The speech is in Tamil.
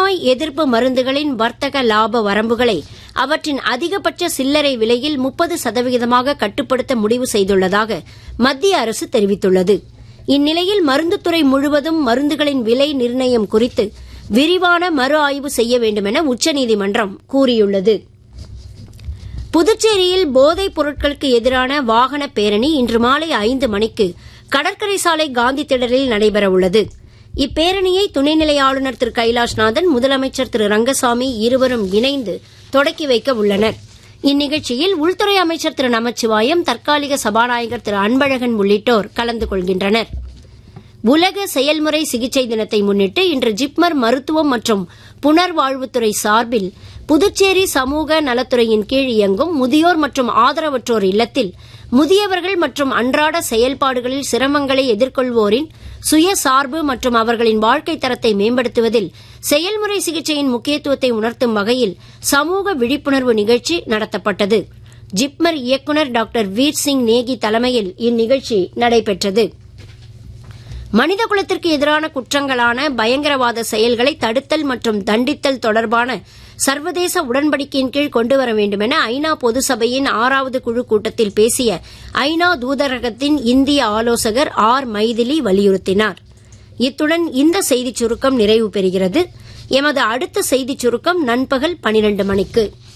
புற்றுநோய் எதிர்ப்பு மருந்துகளின் வர்த்தக லாப வரம்புகளை அவற்றின் அதிகபட்ச சில்லறை விலையில் முப்பது சதவிகிதமாக கட்டுப்படுத்த முடிவு செய்துள்ளதாக மத்திய அரசு தெரிவித்துள்ளது இந்நிலையில் மருந்துத்துறை முழுவதும் மருந்துகளின் விலை நிர்ணயம் குறித்து விரிவான மறு ஆய்வு செய்ய வேண்டும் என உச்சநீதிமன்றம் கூறியுள்ளது புதுச்சேரியில் போதைப் பொருட்களுக்கு எதிரான வாகன பேரணி இன்று மாலை ஐந்து மணிக்கு கடற்கரை சாலை காந்தி திடலில் நடைபெறவுள்ளது இப்பேரணியை துணைநிலை ஆளுநர் திரு கைலாஷ்நாதன் முதலமைச்சர் திரு ரங்கசாமி இருவரும் இணைந்து தொடக்கி வைக்க உள்ளனர் இந்நிகழ்ச்சியில் உள்துறை அமைச்சர் திரு நமச்சிவாயம் தற்காலிக சபாநாயகர் திரு அன்பழகன் உள்ளிட்டோர் கலந்து கொள்கின்றனர் உலக செயல்முறை சிகிச்சை தினத்தை முன்னிட்டு இன்று ஜிப்மர் மருத்துவம் மற்றும் புனர்வாழ்வுத்துறை சார்பில் புதுச்சேரி சமூக நலத்துறையின் கீழ் இயங்கும் முதியோர் மற்றும் ஆதரவற்றோர் இல்லத்தில் முதியவர்கள் மற்றும் அன்றாட செயல்பாடுகளில் சிரமங்களை எதிர்கொள்வோரின் சுயசார்பு மற்றும் அவர்களின் வாழ்க்கை தரத்தை மேம்படுத்துவதில் செயல்முறை சிகிச்சையின் முக்கியத்துவத்தை உணர்த்தும் வகையில் சமூக விழிப்புணர்வு நிகழ்ச்சி நடத்தப்பட்டது ஜிப்மர் இயக்குநர் டாக்டர் வீர் சிங் நேகி தலைமையில் இந்நிகழ்ச்சி நடைபெற்றது மனித குலத்திற்கு எதிரான குற்றங்களான பயங்கரவாத செயல்களை தடுத்தல் மற்றும் தண்டித்தல் தொடர்பான சர்வதேச உடன்படிக்கையின் கீழ் கொண்டுவர வேண்டும் என ஐநா பொது சபையின் ஆறாவது குழு கூட்டத்தில் பேசிய ஐநா தூதரகத்தின் இந்திய ஆலோசகர் ஆர் மைதிலி வலியுறுத்தினார் இத்துடன் இந்த செய்திச் சுருக்கம் நிறைவு பெறுகிறது எமது அடுத்த செய்திச் சுருக்கம் நண்பகல் பனிரண்டு மணிக்கு